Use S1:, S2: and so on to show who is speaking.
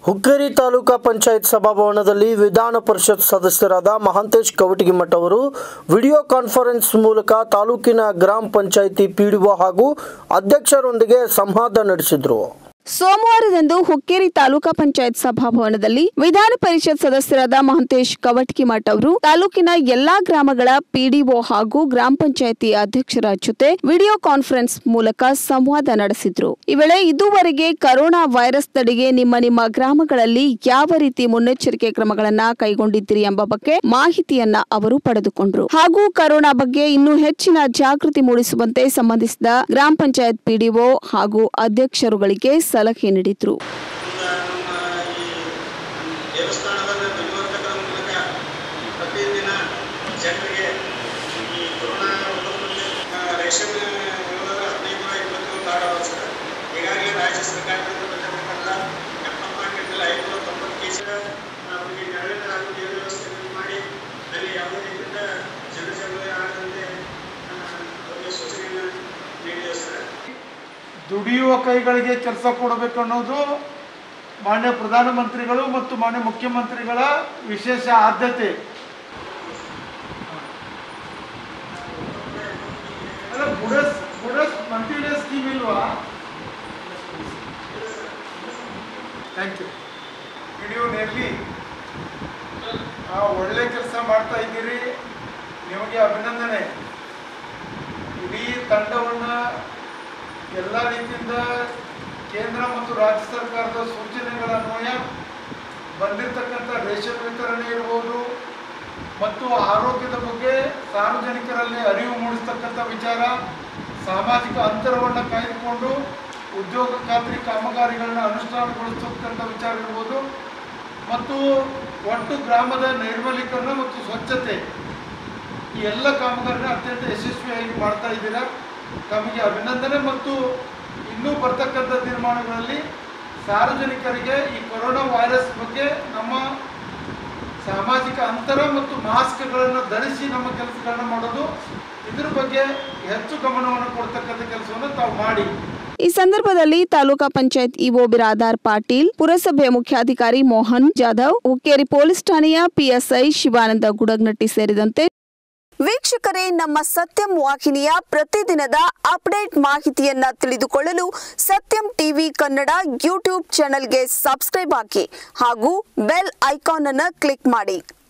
S1: ಹುಕ್ಕೇರಿ ತಾಲೂಕಾ ಪಂಚಾಯತ್ ಸಭಾಭವನದಲ್ಲಿ ವಿಧಾನ ಪರಿಷತ್ ಸದಸ್ಯರಾದ ಮಹಾಂತೇಶ್ ಕವಟಗಿಮಠ್ ಅವರು ವಿಡಿಯೋ ಕಾನ್ಫರೆನ್ಸ್ ಮೂಲಕ ತಾಲೂಕಿನ ಗ್ರಾಮ ಪಂಚಾಯಿತಿ ಪಿಡಿಒ ಹಾಗೂ ಅಧ್ಯಕ್ಷರೊಂದಿಗೆ ಸಂವಾದ ನಡೆಸಿದರು
S2: ಸೋಮವಾರದಂದು ಹುಕ್ಕೇರಿ ತಾಲೂಕಾ ಪಂಚಾಯತ್ ಸಭಾಭವನದಲ್ಲಿ ವಿಧಾನ ಪರಿಷತ್ ಸದಸ್ಯರಾದ ಮಹಂತೇಶ್ ಕವಟ್ಕಿಮಠ್ ಅವರು ತಾಲೂಕಿನ ಎಲ್ಲಾ ಗ್ರಾಮಗಳ ಪಿಡಿಒ ಹಾಗೂ ಗ್ರಾಮ ಪಂಚಾಯತಿ ಅಧ್ಯಕ್ಷರ ಜೊತೆ ವಿಡಿಯೋ ಕಾನ್ಫರೆನ್ಸ್ ಮೂಲಕ ಸಂವಾದ ನಡೆಸಿದ್ರು ಈ ವೇಳೆ ಇದುವರೆಗೆ ಕರೋನಾ ವೈರಸ್ ತಡೆಗೆ ನಿಮ್ಮ ನಿಮ್ಮ ಗ್ರಾಮಗಳಲ್ಲಿ ಯಾವ ರೀತಿ ಮುನ್ನೆಚ್ಚರಿಕೆ ಕ್ರಮಗಳನ್ನ ಕೈಗೊಂಡಿದ್ದೀರಿ ಎಂಬ ಬಗ್ಗೆ ಮಾಹಿತಿಯನ್ನ ಅವರು ಪಡೆದುಕೊಂಡ್ರು ಹಾಗೂ ಕರೋನಾ ಬಗ್ಗೆ ಇನ್ನೂ ಹೆಚ್ಚಿನ ಜಾಗೃತಿ ಮೂಡಿಸುವಂತೆ ಸಂಬಂಧಿಸಿದ ಗ್ರಾಮ ಪಂಚಾಯತ್ ಪಿಡಿಒ ಹಾಗೂ ಅಧ್ಯಕ್ಷರುಗಳಿಗೆ ಸಲಹೆ ನೀಡಿದ್ರು
S3: ಈಗ ನಮ್ಮ ಈ ದೇವಸ್ಥಾನವನ್ನು ಮುಂದುವರ್ತಕ್ಕರ ಮೂಲಕ ಪ್ರತಿದಿನ ಜನರಿಗೆ ಈ ಕೊರೋನಾ ರೋಗದಲ್ಲಿ ರೇಷನ್ ಇರೋದ್ರ ಹದಿನೈದು ನೂರ ಇಪ್ಪತ್ತು ಕಾರ್ಡ್ ಅವ ಸರ್ ಈಗಾಗಲೇ ರಾಜ್ಯ ಸರ್ಕಾರದಿಂದ ಬಂದಿರತಕ್ಕಂಥ ಎಪ್ಪತ್ತು ಕ್ವಿಂಟಲ್ ಐನೂರ ತೊಂಬತ್ತು ಕೆ ಜಿ ಅವರಿಗೆ ನೆರಳಿನ ಹಾಗೂ ನೀರಿನ ವ್ಯವಸ್ಥೆ ಮಾಡಿ ಅಲ್ಲಿ ಯಾವುದೇ ರೀತಿಯಿಂದ ಜನಜಂಗುಳಿ ಆಗದಂತೆ ಆ, ಅವರಿಗೆ ಸೂಚನೆಯನ್ನು ನೀಡಿದೆ ಸರ್
S4: ದುಡಿಯುವ ಕೈಗಳಿಗೆ ಕೆಲಸ ಕೊಡಬೇಕು ಅನ್ನೋದು ಮಾನ್ಯ ಪ್ರಧಾನಮಂತ್ರಿಗಳು ಮತ್ತು ಮಾನ್ಯ ಮುಖ್ಯಮಂತ್ರಿಗಳ ವಿಶೇಷ ಆದ್ಯತೆ ಅಲ್ಲ ಬುಡಸ್ ಬುಡಸ್ ಕಂಟಿನ್ಯೂಸ್ ಸ್ಕೀಮ್ ಇಲ್ವಾ ಥ್ಯಾಂಕ್ ಯು ವಿಡಿಯೋ ನೇರ್ಲಿ ಒಳ್ಳೆ ಕೆಲಸ ಮಾಡ್ತಾ ಇದ್ದೀರಿ ನಿಮಗೆ ಅಭಿನಂದನೆ ಇಡೀ ತಂಡವನ್ನು ಎಲ್ಲ ರೀತಿಯಿಂದ ಕೇಂದ್ರ ಮತ್ತು ರಾಜ್ಯ ಸರ್ಕಾರದ ಸೂಚನೆಗಳ ಅನ್ವಯ ಬಂದಿರತಕ್ಕಂಥ ರೇಷನ್ ವಿತರಣೆ ಇರ್ಬೋದು ಮತ್ತು ಆರೋಗ್ಯದ ಬಗ್ಗೆ ಸಾರ್ವಜನಿಕರಲ್ಲಿ ಅರಿವು ಮೂಡಿಸ್ತಕ್ಕಂಥ ವಿಚಾರ ಸಾಮಾಜಿಕ ಅಂತರವನ್ನು ಕಾಯ್ದುಕೊಂಡು ಉದ್ಯೋಗ ಖಾತ್ರಿ ಕಾಮಗಾರಿಗಳನ್ನ ಅನುಷ್ಠಾನಗೊಳಿಸ್ತಕ್ಕಂಥ ವಿಚಾರ ಇರ್ಬೋದು ಮತ್ತು ಒಟ್ಟು ಗ್ರಾಮದ ನೈರ್ಮಲೀಕರಣ ಮತ್ತು ಸ್ವಚ್ಛತೆ ಈ ಎಲ್ಲ ಕಾಮಗಾರಿನ ಅತ್ಯಂತ ಯಶಸ್ವಿಯಾಗಿ ಮಾಡ್ತಾ ಇದ್ದೀರಾ ತಮಗೆ ಅಭಿನಂದನೆ ಮತ್ತು ಇನ್ನೂ ಬರ್ತಕ್ಕಂಥ ತೀರ್ಮಾನಗಳಲ್ಲಿ ಸಾರ್ವಜನಿಕರಿಗೆ ಈ ಕೊರೋನಾ ವೈರಸ್ ಬಗ್ಗೆ ನಮ್ಮ ಸಾಮಾಜಿಕ ಅಂತರ ಮತ್ತು ಮಾಸ್ಕ್ಗಳನ್ನು ಧರಿಸಿ ನಮ್ಮ ಕೆಲಸಗಳನ್ನ ಮಾಡೋದು ಇದ್ರ ಬಗ್ಗೆ ಹೆಚ್ಚು ಗಮನವನ್ನು ಕೊಡ್ತಕ್ಕಂಥ ಕೆಲಸವನ್ನು ತಾವು ಮಾಡಿ
S2: ಈ ಸಂದರ್ಭದಲ್ಲಿ ತಾಲೂಕಾ ಪಂಚಾಯತ್ ಇಒ ಬಿರಾದಾರ್ ಪಾಟೀಲ್ ಪುರಸಭೆ ಮುಖ್ಯಾಧಿಕಾರಿ ಮೋಹನ್ ಜಾಧವ್ ಹುಕ್ಕೇರಿ ಪೊಲೀಸ್ ಠಾಣೆಯ ಪಿಎಸ್ಐ ಶಿವಾನಂದ ಗುಡಗ್ನಟ್ಟಿ ಸೇರಿದಂತೆ ವೀಕ್ಷಕರೇ ನಮ್ಮ ಸತ್ಯಂ ವಾಹಿನಿಯ ಪ್ರತಿದಿನದ ಅಪ್ಡೇಟ್ ಮಾಹಿತಿಯನ್ನ ತಿಳಿದುಕೊಳ್ಳಲು ಸತ್ಯಂ ಟಿವಿ ಕನ್ನಡ ಯೂಟ್ಯೂಬ್ ಚಾನೆಲ್ಗೆ ಸಬ್ಸ್ಕ್ರೈಬ್ ಹಾಕಿ ಹಾಗೂ ಬೆಲ್ ಐಕಾನ್ ಅನ್ನು ಕ್ಲಿಕ್ ಮಾಡಿ